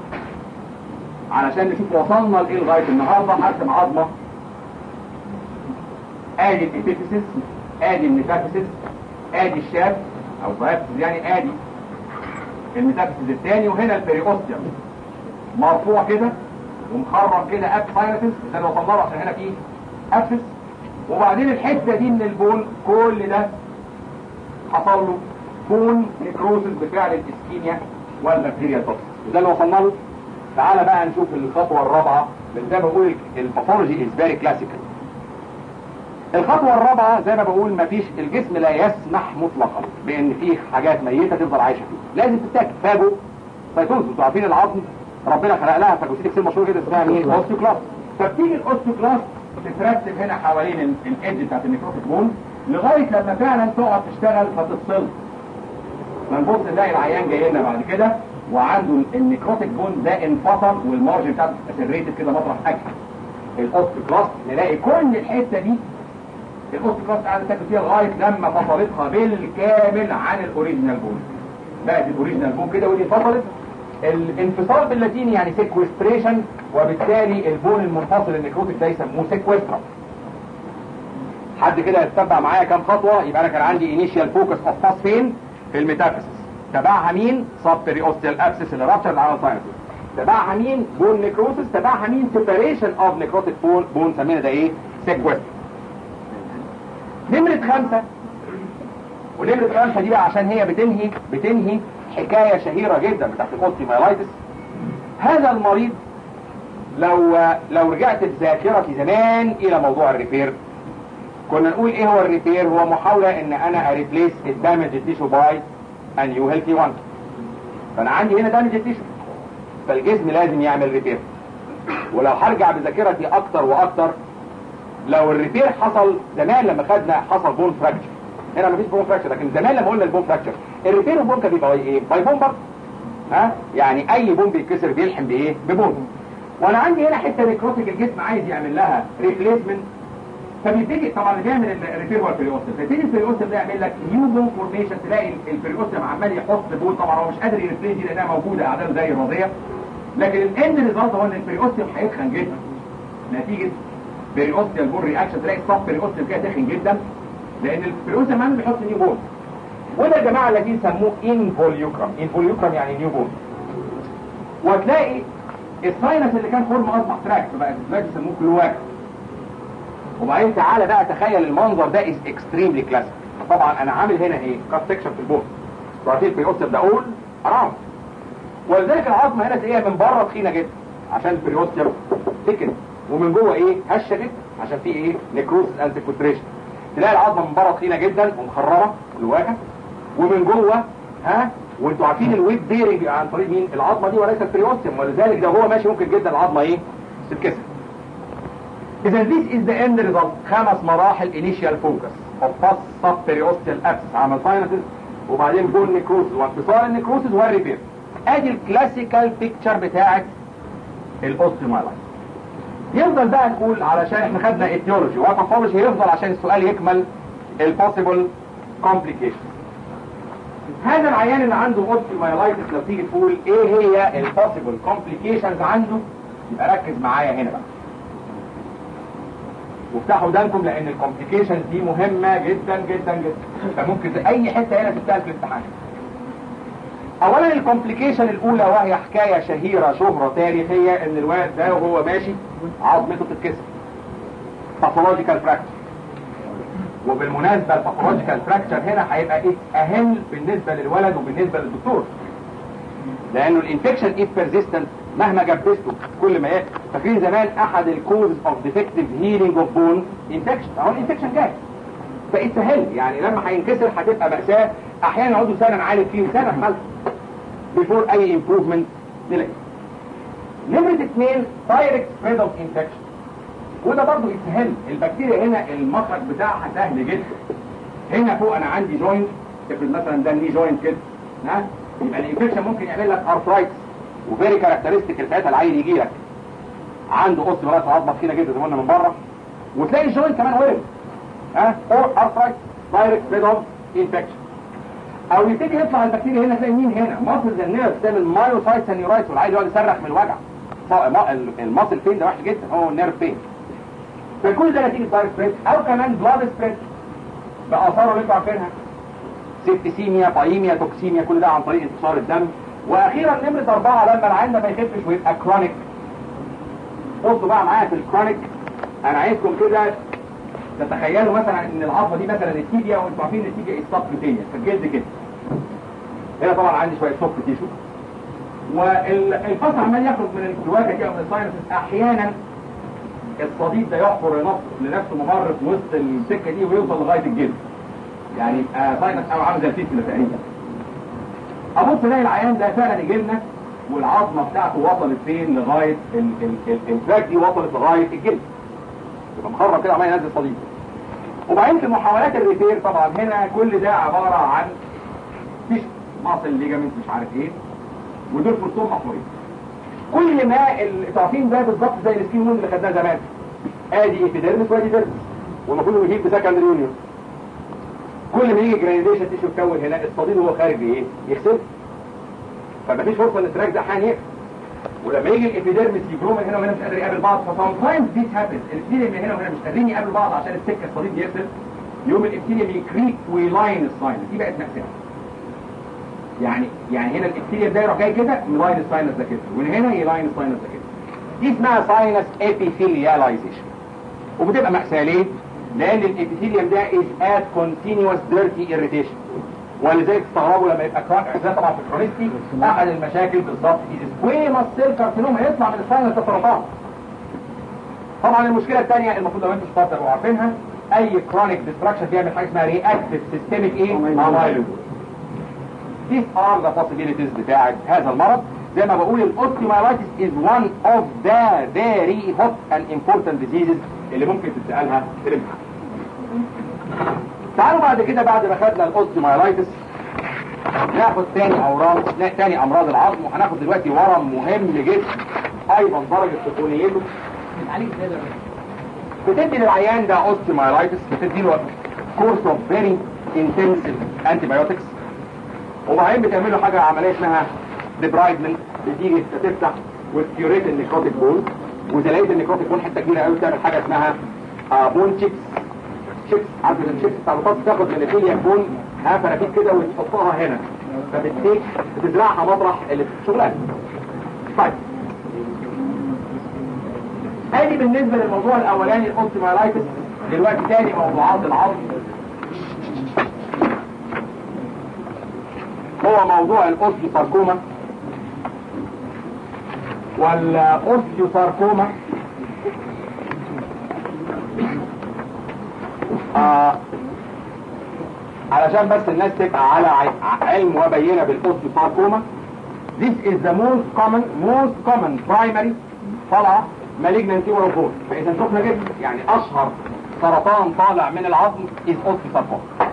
علشان نشوف وصلنا لايه لغاية النهاردة هرسم عظمة ادي الابيفيسيس ادي الميتافيسيس ادي الشاب او بايفيسيس يعني ادي الميتافيسيس الثاني وهنا البريوستيوم مرفوع كده ومخرم كده اب ساينسز ده اللي وصلنا له عشان هنا فيه ابسس وبعدين الحته دي من البون كل ده حصل له بون نكروسس بفعل الاسكيميا والبكتيريا توكسيس وده اللي وصلنا له تعالى بقى نشوف الخطوه الرابعه اللي زي ما بقول الباثولوجي از فيري كلاسيكال الخطوه الرابعه زي ما بقول مفيش الجسم لا يسمح مطلقا بان فيه حاجات ميته تفضل عايشه فيه لازم تتاكل فاجو سيتوز انتوا عارفين العظم ربنا خلق لها فاجوسيتك سيل مشهور كده اسمها مين اوستيوكلاست فبتيجي الاوستيوكلاست تترتب هنا حوالين الايدج بتاعت النيكروتيك بون لغايه لما فعلا تقعد تشتغل فتفصل فنبص نلاقي العيان جاي لنا بعد كده وعنده النيكروتيك بون ده انفصل والمارجن بتاعته سريتد كده مطرح اكل الاوستيوكلاست نلاقي كل الحته دي الاوستيوكلاست قاعده تاكل فيها لغايه لما فصلتها بالكامل عن الاوريجينال بون بقت الاوريجينال بون كده ودي انفصلت الانفصال باللاتيني يعني سيكوستريشن وبالتالي البون المنفصل النيكروتيك ده يسموه سيكوسترا حد كده يتبع معايا كام خطوه يبقى انا كان عندي انيشيال فوكس اوف باس فين في الميتافيسيس تبعها مين سب بريوستيال ابسس اللي رابتشر على ساينسز تبعها مين بون نيكروسس تبعها مين سيبريشن اوف نيكروتيك بون بون سمينا ده ايه سيكوست نمرة خمسة ونمرة خمسة دي بقى عشان هي بتنهي بتنهي حكاية شهيرة جدا بتاعت الاوستيومايلايتس هذا المريض لو لو رجعت بذاكرتي زمان الى موضوع الريبير كنا نقول ايه هو الريبير هو محاولة ان انا اريبليس الدامج تيشو باي ان يو هيلثي وان فانا عندي هنا دامج تيشو فالجسم لازم يعمل ريبير ولو هرجع بذاكرتي اكتر واكتر لو الريبير حصل زمان لما خدنا حصل بون فراكشر هنا مفيش بون فراكشر لكن زمان لما قلنا البون فراكشر الريبير والبون كان بيبقى ايه باي بون برضه ها يعني اي بون بيتكسر بيلحم بايه ببون وانا عندي هنا حته نيكروتيك الجسم عايز يعمل لها ريبليسمنت فبيبتدي طبعا اللي بيعمل الريبير هو البريوستم فيبتدي البريوستم ده يعمل لك نيو بون فورميشن تلاقي البريوستم عمال يحط بون طبعا هو مش قادر يريبليس دي لانها موجوده اعداد زي الرضيه لكن الاند ريزلت هو ان البريوستم هيتخن جدا نتيجه بريوستيال بون رياكشن تلاقي الصف بريوستم كده تخن جدا لان البريوستم عمال بيحط نيو بون وده يا جماعه الذين سموه انفوليوكرم انفوليوكرم يعني نيو بون وتلاقي الساينس اللي كان فورم اصبح تراك فبقى دلوقتي يسموه كلواك وبعدين تعالى بقى تخيل المنظر ده از اكستريملي كلاسيك طبعا انا عامل هنا ايه كات سكشن في البون راتيل في القصه ده اول اراوند ولذلك العظمه هنا تلاقيها من بره تخينه جدا عشان البريوستيوم تكن ومن جوه ايه هشه جدا عشان في ايه نيكروسس اند سيكوستريشن تلاقي العظمه من بره تخينه جدا ومخرمه جواها ومن جوه ها وانتوا عارفين الويت بيرنج عن طريق مين العظمه دي وليس البريوستيوم ولذلك ده هو ماشي ممكن جدا العظمه ايه تتكسر اذا this is the end result خمس مراحل initial focus of first sub periosteal abscess عمل sinuses وبعدين بول نيكروسس وانفصال النيكروسس والريبير ادي الكلاسيكال بيكتشر بتاعت الاوستيومايلايت يفضل بقى نقول علشان احنا خدنا ايتيولوجي وباثولوجي هيفضل عشان السؤال يكمل البوسيبل كومبليكيشن هذا العيان اللي عنده اوستيومايلايتس لو تيجي تقول ايه هي البوسيبل كومبليكيشنز عنده يبقى ركز معايا هنا بقى وافتحوا ودانكم لان الكومبليكيشنز دي مهمه جدا جدا جدا فممكن في اي حته هنا تتسال في الامتحان اولا الكومبليكيشن الاولى وهي حكايه شهيره شهره تاريخيه ان الولد ده وهو ماشي عظمته بتتكسر باثولوجيكال فراكشر وبالمناسبه الباثولوجيكال فراكشر هنا هيبقى ايه اهم بالنسبه للولد وبالنسبه للدكتور لانه الانفكشن ايه بيرزيستنت مهما جبسته كل ما ايه فاكرين زمان احد الكوز اوف ديفكتيف هيلينج اوف بون انفكشن اهو الانفكشن جاي بقيت سهل يعني لما هينكسر هتبقى مأساة احيانا يقعدوا سنه نعالج فيه وسنه حل بيفور اي امبروفمنت نلاقي نمرة اثنين دايركت سبريد اوف انفكشن وده برضه يسهل البكتيريا هنا المخرج بتاعها سهل جدا هنا فوق انا عندي جوينت افرض مثلا ده ني جوينت كده ها يبقى الانفكشن ممكن يعمل لك ارثرايتس وفيري كاركترستيك ساعتها العيل يجي لك عنده قص براس عظمه كده جدا زي ما قلنا من بره وتلاقي الجوينت كمان ورم ها اور ارثرايتس دايركت سبريد اوف انفكشن او يبتدي يطلع البكتيريا هنا تلاقي مين هنا ماسلز النيرف تعمل مايوسايتس نيورايتس والعيل يقعد يصرخ من الوجع الماسل فين ده وحش جدا هو النيرف فين فكل ده نتيجه دايركت سبريد او كمان بلاد سبريد باثاره اللي انتوا عارفينها سيبتسيميا بايميا توكسيميا كل ده عن طريق انتصار الدم واخيرا نمرة اربعة لما العين ده ما يخفش ويبقى كرونيك بصوا بقى معايا في الكرونيك انا عايزكم كده تتخيلوا مثلا ان العظمه دي مثلا التيبيا وانتوا عارفين التيبيا السبكوتينيا في الجلد كده هنا طبعا عندي شويه سوفت تيشو والفص عمال يخرج من الكلواكه كده من الساينسز احيانا الصديد ده يحفر لنفسه ممر في وسط السكه دي ويوصل لغايه الجلد يعني يبقى ساينس او عامل زي الفيسيلا تقريبا ابص الاقي العيان ده فعلا يجي لنا والعظمه بتاعته وصلت فين لغايه الفراك دي وصلت لغايه الجلد يبقى مخرج كده عمال ينزل صليب وبعدين في محاولات الريبير طبعا هنا كل ده عباره عن فيش ماسل ليجامنت مش عارف ايه ودول فرصهم محمورين كل ما التعفين ده بالظبط زي السكين وون اللي خدناه زمان ادي ايبيديرمس وادي ديرمس والمفروض يجيب بسكندري يونيون كل ما يجي جرانيديشن تيشو تكون هنا الصديد وهو خارج بايه يغسل فمفيش فرصه ان التراك ده احيانا يقفل ولما يجي الابيديرمس يجرو من هنا وهنا مش قادر يقابل بعض فسام تايمز ذيس هابنز الابتيليوم من هنا وهنا مش قادرين يقابلوا بعض عشان السكه الصديد يقفل يوم الابتيليوم يكريك ويلاين الساينس دي بقت مأساة يعني يعني هنا الابتيريال ده يروح جاي كده يلاين الساينس ده كده ومن هنا يلاين الساينس ده كده دي اسمها ساينس ابيثيلياليزيشن وبتبقى مأساة ليه؟ لأن الابيثيليوم ده is at continuous dirty irritation ولذلك تستغربوا لما يبقى كرونيك زي طبعا في الكرونيستي احد المشاكل بالظبط سكويموس سيل كارسينوما يطلع من الساينس ده سرطان طبعا المشكله الثانيه المفروض لو انتوا شطار تبقوا عارفينها اي كرونيك ديستراكشن بيعمل حاجه اسمها رياكتيف سيستميك ايه؟ امايلويد These are the possibilities بتاعت هذا المرض زي ما بقول الاوستيومايلايتس is one of the very hot and important diseases اللي ممكن تتسألها في الامتحان تعالوا بعد كده بعد ما خدنا الاوستيومايلايتس ناخد تاني اورام تاني امراض العظم وهناخد دلوقتي ورم مهم جدا ايضا درجه سخونيته بتدي للعيان ده اوستيومايلايتس بتدي له كورس اوف فيري انتنسيف انتي بايوتكس وبعدين بتعمل له حاجه عمليه اسمها ديبرايدمنت بتيجي تفتح وتكيوريت النيكروتيك بون واذا لقيت النيكروتيك بون حته كبيره قوي بتعمل حاجه اسمها آه بون تشيكس تشيكس عارف التشيكس بتاع البطاطس تاخد من الفيليا بون ها فرافيت كده وتحطها هنا فبتيك بتزرعها مطرح اللي في الشغلانه طيب ادي بالنسبه للموضوع الاولاني الاوستيمالايتس دلوقتي تاني موضوعات العظم هو موضوع الاوستيوساركوما والاوستيوساركوما آه علشان بس الناس تبقى على علم وبينة بالاوستيوساركوما This is the most common most common primary طلعة malignant tumor of bone فإذا سخنة جدا يعني أشهر سرطان طالع من العظم is osteosarcoma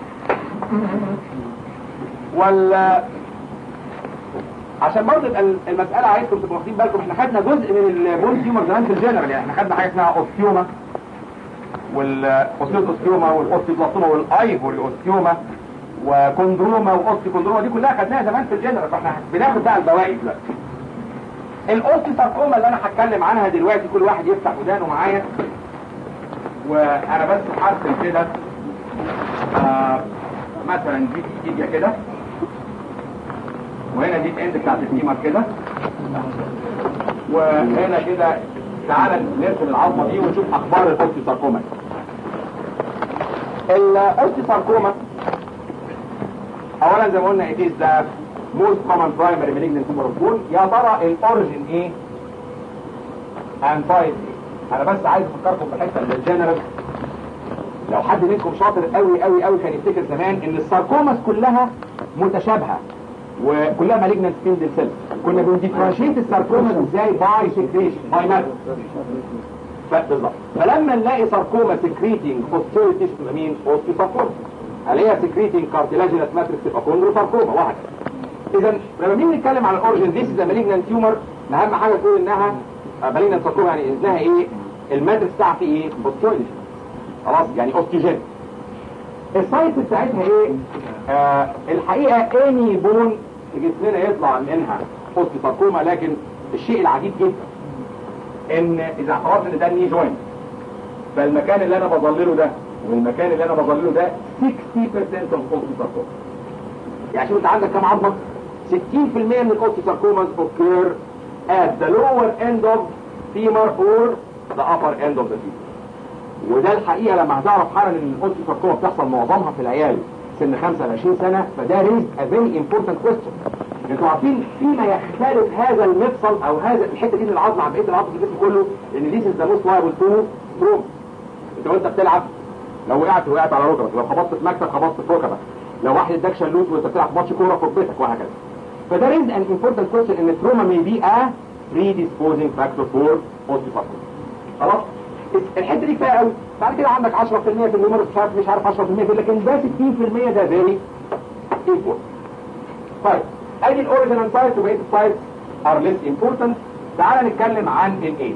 وال عشان برضه يبقى المسألة عايزكم تبقوا واخدين بالكم احنا خدنا جزء من البون تيومر زمان في الجنرال يعني احنا خدنا حاجة اسمها اوستيوما والاوستيوت اوستيوما والاوستيوبلاستوما والايفوري اوستيوما وكوندروما واوستي كوندروما دي كلها خدناها زمان في الجنرال فاحنا بناخد بقى البواقي دلوقتي الاوستيوساركوما اللي انا هتكلم عنها دلوقتي كل واحد يفتح ودانه معايا وانا بس هرسم كده آه مثلا دي تيجيا كده وهنا دي الاند بتاعت الفيمر كده وهنا كده تعالى نرسم العظمه دي ونشوف اخبار الاوستيوساركوما الاوستيوساركوما اولا زي ما قلنا it is the most common primary malignant tumor of bone يا ترى الاوريجن ايه and size انا بس عايز افكركم بحته من الجنرال لو حد منكم شاطر قوي قوي قوي كان يفتكر زمان ان الساركوماس كلها متشابهه وكلها مالجنت سبيندل سيلز كنا بنديفرنشيت الساركوماس ازاي باي سكريشن باي ماتر بالظبط فلما نلاقي ساركوما سكريتنج اوستيو تيشو مين اوستيو ساركوما هلاقيها سكريتنج كارتلاجينس ماتريكس تبقى كوندرو ساركوما وهكذا اذا لما بنيجي نتكلم على الاوريجن ذيس از مالجنت تيومر اهم حاجه تقول انها مالجنت ساركوما يعني انها ايه الماتريكس بتاعها في ايه اوستيو خلاص يعني اوستيجين السايت بتاعتها ايه آه الحقيقه اني بون في جسمنا يطلع منها اوستيوساركوما لكن الشيء العجيب جدا ان اذا اعتبرت ان ده الني جوينت فالمكان اللي انا بظلله ده والمكان اللي انا بظلله ده 60% من اوستيوساركوما يعني شوف انت عندك كام عظمه 60% من الاوستيوساركوماز occur at the lower end of femur or the upper end of the femur وده الحقيقه لما هتعرف حالا ان الاوستيوساركوما بتحصل معظمها في العيال سن 25 سنه فده ريز ا فيري امبورتنت كويستشن انتوا عارفين فيما يختلف هذا المفصل او هذا الحته دي من العظم عن بقيه العظم في الجسم كله ان ذيس از ذا موست لايبل تو تروم انت وانت بتلعب لو وقعت وقعت على ركبك لو خبطت في مكتب خبطت في ركبك لو واحد اداك شلوت وانت بتلعب ماتش كوره في ركبتك وهكذا فده ريز ان امبورتنت كويستشن ان التروما may be a predisposing factor for osteoporosis خلاص الحته دي كفايه قوي بعد كده عندك 10% في النمر مش عارف مش عارف 10% في لكن ده 60% ده فيري ايكوال طيب ادي الاوريجن اند سايت وبقيه السايت ار ليس امبورتنت تعال نتكلم عن الايج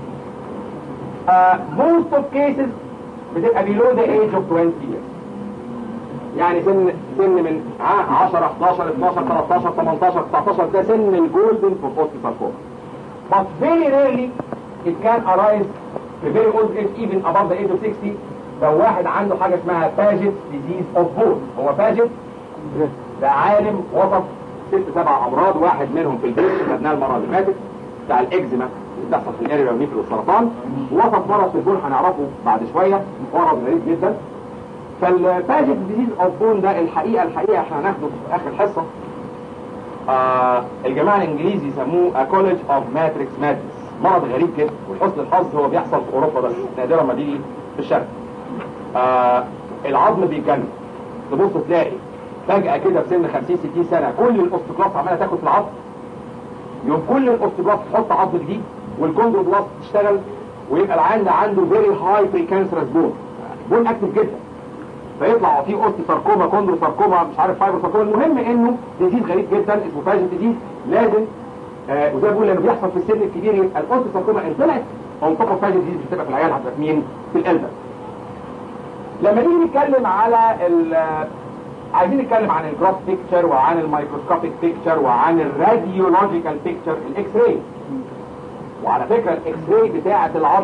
موست اوف كيسز بتبقى below the age of 20 years يعني سن سن من 10 11 12 13 18 19 ده سن الجولدن فور اوستيوساركوما but very rarely it can arise في very old age even above the age of 60 لو واحد عنده حاجة اسمها باجت disease of bone هو باجت ده عالم وصف ست سبع امراض واحد منهم في البيت خدناه المره اللي فاتت بتاع الاكزيما اللي بتحصل في الاريا والنيفل والسرطان وسط مرض في البون هنعرفه بعد شويه مرض غريب جدا فالفاجيك ديزيز اوف بون ده الحقيقه الحقيقه احنا هناخده في اخر حصه آه الجماعه الانجليزي يسموه كولج اوف ماتريكس مادنس مرض غريب كده ولحسن الحظ هو بيحصل في اوروبا بس نادرا ما بيجي في الشرق آه العظم بيتجنن تبص تلاقي فجأة كده في سن 50 60 سنة كل الاوستوكلاست عمالة تاخد في العظم يوم كل الاوستوكلاست تحط عظم جديد والكوندروبلاست تشتغل ويبقى العيان ده عنده فيري هاي بري كانسرس بون بون اكتف جدا فيطلع فيه اوستي ساركوما كوندرو ساركوما مش عارف فايبر ساركوما المهم انه ديزيز غريب جدا اسمه فاجن ديزيز لازم آه وزي ما بقول لما بيحصل في السن الكبير يبقى الاوستي ساركوما ان طلعت اون توب اوف فاجن ديزيز بتبقى في العيال هتبقى في مين؟ في القلب لما نيجي نتكلم على عايزين نتكلم عن الجراف بيكتشر وعن الميكروسكوبيك بيكتشر وعن الراديولوجيكال بيكتشر الاكس راي وعلى فكره الاكس راي بتاعه العظم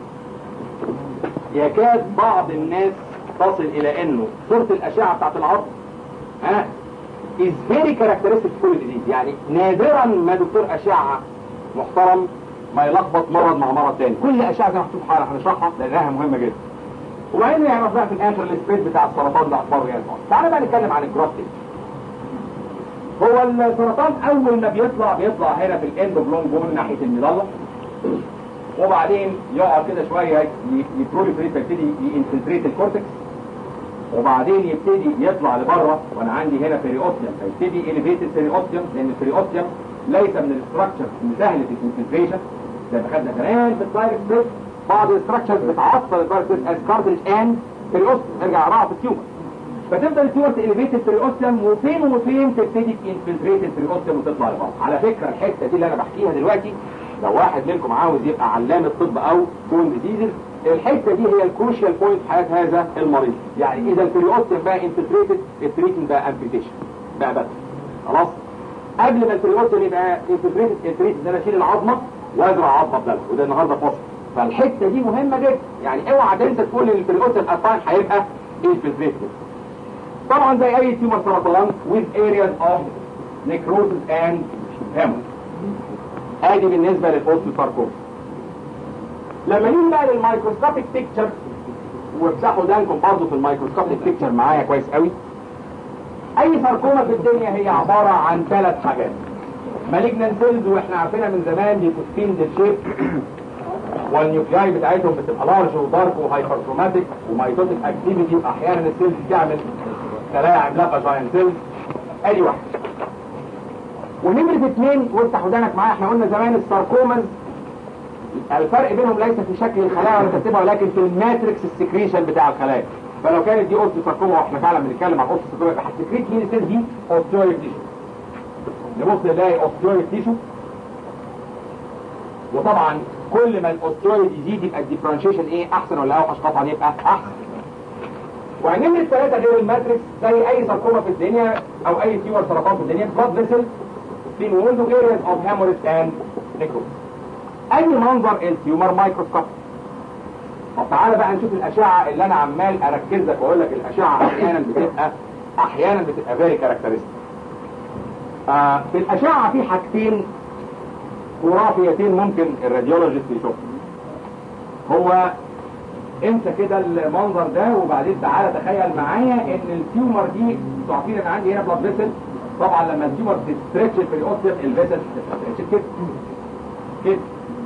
يكاد بعض الناس تصل الى انه صوره الاشعه بتاعه العظم ها is very characteristic for disease يعني نادرا ما دكتور اشعه محترم ما يلخبط مرض مع مرض تاني كل اشعه زي ما محطوط حاله هنشرحها لانها مهمه جدا وبعدين يعرف بقى في الاخر السبريد بتاع السرطان ده اخباره ايه تعالى بقى نتكلم عن الجرافتنج هو السرطان اول ما بيطلع بيطلع هنا في الاند اوف لونج بون ناحيه المظله وبعدين يقعد كده شويه يبروليفريت فيبتدي ينفلتريت الكورتكس وبعدين يبتدي يطلع لبره وانا عندي هنا بيريوستيوم فيبتدي اليفيتد بيريوستيوم لان البيريوستيوم ليس من الاستراكشر سهله الانفلتريشن زي ما خدنا كمان في الدايركت سبريد بعض الاستراكشرز بتعطل الباراسيت از كارتلج اند بريوستيوم ارجع اقراها في التيومر فتفضل التيومر تليفيت البريوستيوم وفين وفين تبتدي انفلتريت البريوستيوم وتطلع لبره على فكره الحته دي اللي انا بحكيها دلوقتي لو واحد منكم عاوز يبقى علامه طب او بون ديزيز الحته دي هي الكروشال بوينت في حياه هذا المريض يعني اذا البريوستيوم بقى انفلتريتد التريتمنت بقى امبيتيشن بقى بس خلاص قبل ما البريوستيوم يبقى انفلتريتد التريتمنت ان انا اشيل العظمه وازرع عظمه بدل وده النهارده فاصل فالحته دي مهمه جدا يعني اوعى تنسى تقول ان البريوستيوم اساين هيبقى انفلتريتد طبعا زي اي تيومر سرطان with areas of necrosis and hemorrhage ادي بالنسبه للاوستيوساركوما لما نيجي بقى للمايكروسكوبيك بيكتشر وافتحوا دانكم برضه في المايكروسكوبيك بيكتشر معايا كويس قوي اي ساركوما في الدنيا هي عباره عن ثلاث حاجات مالجنان سيلز واحنا عارفينها من زمان دي سبيندل شيب والنيوكلاي بتاعتهم بتبقى لارج ودارك وهايبركروماتيك ومايتوتيك اكتيفيتي واحيانا السيلز تعمل خلايا عملاقه جاينت سيلز ادي واحده ونمرة اثنين وافتح ودانك معايا احنا قلنا زمان الساركومز الفرق بينهم ليس في شكل الخلايا ولا ترتيبها ولكن في الماتريكس السكريشن بتاع الخلايا فلو كانت دي اوستو ساركوما واحنا فعلا بنتكلم عن اوستو ساركوما يبقى هتسكريت مين السيل دي اوستيويد تيشو نبص نلاقي اوستيويد تيشو وطبعا كل ما الاوستيويد يزيد يبقى الديفرنشيشن ايه احسن ولا اوحش طبعا يبقى احسن وهنمرة الثلاثة غير الماتريكس زي اي ساركوما في الدنيا او اي تيور سرطان في الدنيا بلاد فيسل في ويندو areas of hemorrhage and necrosis اي منظر التيومر مايكروسكوب طب تعالى بقى نشوف الاشعه اللي انا عمال اركز لك واقول لك الاشعه احيانا بتبقى احيانا بتبقى فيري كاركترستيك آه في الاشعه في حاجتين خرافيتين ممكن الراديولوجيست يشوفهم هو انسى كده المنظر ده وبعدين تعالى تخيل معايا ان التيومر دي انتوا عارفين ان عندي هنا بلاد فيسل طبعا لما التيومر بتستريتش في الاوستيوم الفيسل بتستريتش كده كده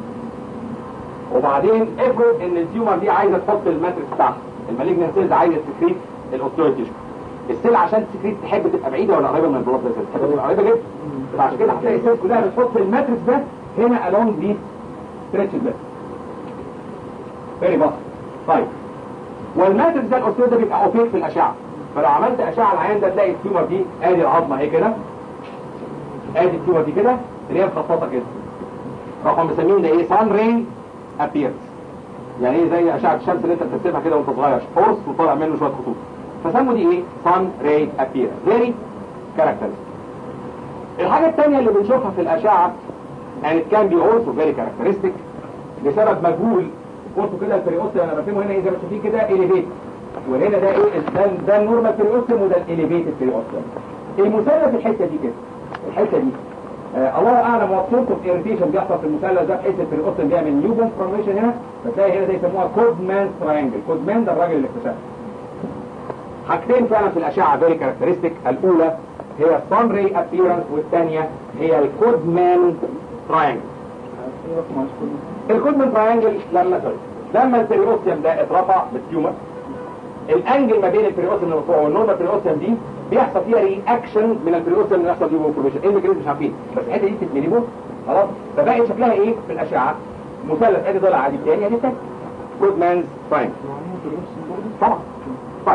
وبعدين افرض ان التيومر دي عايزه تحط الماتريكس بتاعها المالجنان سيلز عايزه تسكريت الاوستيويد تيشو السيل عشان تسكريت تحب تبقى بعيده ولا قريبه من البلاد فيسل تحب تبقى قريبه جدا فعشان كده هتلاقي السيلز كلها بتحط الماتريكس ده هنا الونج دي ستريتش بس فيري بسيط طيب والماتريكس ده الاوستيويد ده بيبقى اوبيك في الاشعه فلو عملت اشعه العيان ده تلاقي التيومر دي ادي العظمه اهي كده ادي التيومر دي كده اللي هي مخططه كده رقم مسمين ده ايه سان ري ابيرنس يعني ايه زي اشعه الشمس اللي انت بترسمها كده وانت صغير قرص وطالع منه شويه خطوط فسموا دي ايه سان ري ابيرنس فيري كاركترستيك الحاجه الثانيه اللي بنشوفها في الاشعه and it can be also very characteristic لسبب مجهول بصوا كده البريوستيوم انا برسمه هنا ايه زي ما شايفين كده اليفيت وهنا ده ايه ده, ده النورمال بريوستيوم وده الاليفيتد بريوستيوم المثلث الحته دي كده الحته دي آه الله اعلم وات سورت اوف اريتيشن بيحصل في المثلث ده بحيث البريوستم بيعمل نيو بون فورميشن هنا فتلاقي هنا ده يسموها كودمان تراينجل كودمان ده الراجل اللي اكتشفها حاجتين فعلا في الاشعه فيري كاركترستيك الاولى هي الصن ري ابييرنس والثانيه هي الكودمان تراينجل الكودمان تراينجل لما سوري لما البريوستم ده اترفع بالتيومر الانجل ما بين البريوستم المرفوع والنورمال بريوستم دي بيحصل فيها رياكشن من البريوستم اللي يحصل فيه فورميشن ايه الميكانيزم مش عارفين بس الحته دي بتتملي بون خلاص فبقت شكلها ايه في الاشعه مثلث ادي ضلع عادي الثاني ادي الثاني كودمان تراينجل طبعا طيب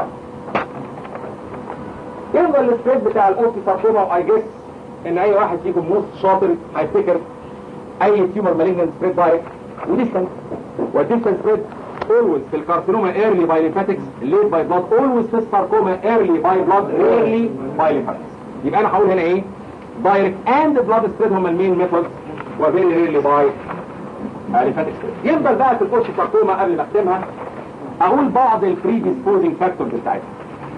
يفضل السبريد بتاع الاوتي ساركوما واي جيس ان اي واحد فيكم موست شاطر هيفتكر اي تيومر مالجنت سبريد دايركت وديستنت والديستنت سبريد always في الكارسينوما early by lymphatics late by blood always في الساركوما early by blood rarely by lymphatics يبقى انا هقول هنا ايه direct and blood spread هم المين ميثودز وفيري rarely by lymphatic spread يفضل بقى في الكوش ساركوما قبل ما اختمها اقول بعض البريديسبوزنج فاكتورز بتاعتها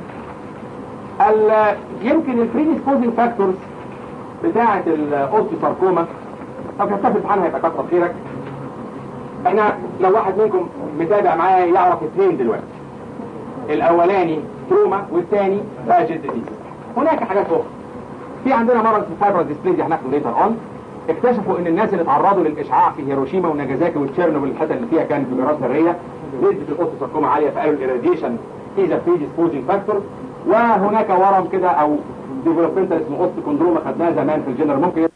يمكن البريديسبوزنج فاكتورز بتاعه الاوستيوساركوما طب هتفق عنها يبقى كتر خيرك احنا لو واحد منكم متابع معايا يعرف اثنين دلوقتي الاولاني تروما والثاني باجت ديزيز هناك حاجات اخرى في عندنا مرض في فايبر ديسبليزيا هناخده ليتر اون اكتشفوا ان الناس اللي اتعرضوا للاشعاع في هيروشيما وناجازاكي وتشيرنوبل الحته اللي فيها كانت انفجارات ذريه نسبه الاوستوساركوما عاليه فقالوا الاراديشن از بريديسبوزنج فاكتور وهناك ورم كده او ديفلوبمنتال اسمه اوستوكوندروما خدناه زمان في الجنرال ممكن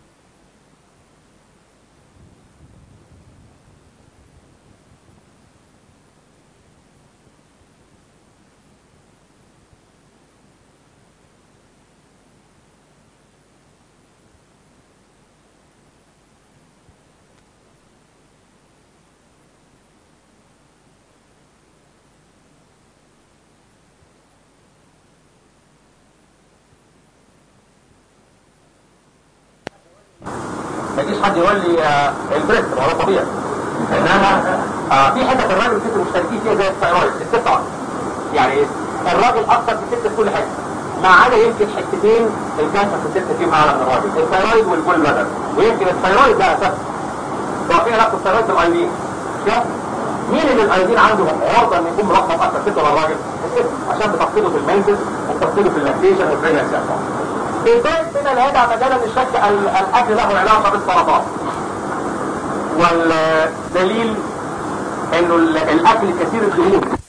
ما يجيش حد يقول لي آه، البريست ما هو طبيعي انما آه، في حته في الراجل والست مشتركين فيها زي الثايرويد الست أكتر. يعني ايه؟ الراجل اكتر في الست في كل حته ما عدا يمكن حتتين الكانسر في الست فيهم اعلى من الراجل الثايرويد والبول بلادر ويمكن الثايرويد ده اساسا هو في علاقه الثايرويد بالايودين شايف؟ مين اللي الايودين عنده عرضه ان يكون ملخبط اكتر ست ولا الراجل؟ الست عشان بتفقده في المنزل وبتفقده في اللاكتيشن والبريجنسي الدايت هنا لا يدع مجالا للشك ال- الاكل له علاقه بالسرطان والدليل انه ال- الاكل كثير الدهون